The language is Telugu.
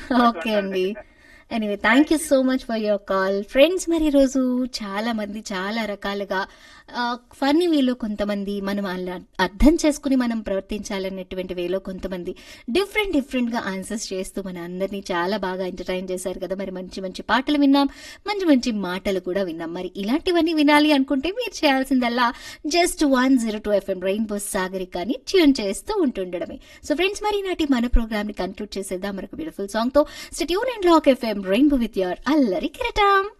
ఓకే అండి anyway thank you so much for your call friends మరి ఈరోజు చాలా మంది చాలా రకాలుగా ఫన్నీ వేలో కొంతమంది మనం అలా అర్థం చేసుకుని మనం ప్రవర్తించాలన్నటువంటి వేలో కొంతమంది డిఫరెంట్ డిఫరెంట్ గా ఆన్సర్స్ చేస్తూ మన అందరినీ చాలా బాగా ఎంటర్టైన్ చేశారు కదా మరి మంచి మంచి పాటలు విన్నాం మంచి మంచి మాటలు కూడా విన్నాం మరి ఇలాంటివన్నీ వినాలి అనుకుంటే మీరు చేయాల్సిందల్లా just one zero two FM Rainbow సాగరికాని ట్యూన్ చేస్తూ ఉంటుండడమే సో ఫ్రెండ్స్ మరి నాటి మన ప్రోగ్రామ్ ని కన్క్లూడ్ చేసేద్దాం మరొక బ్యూటిఫుల్ సాంగ్ తో stay tuned and rock FM Rainbow with your అల్లరి కిరటం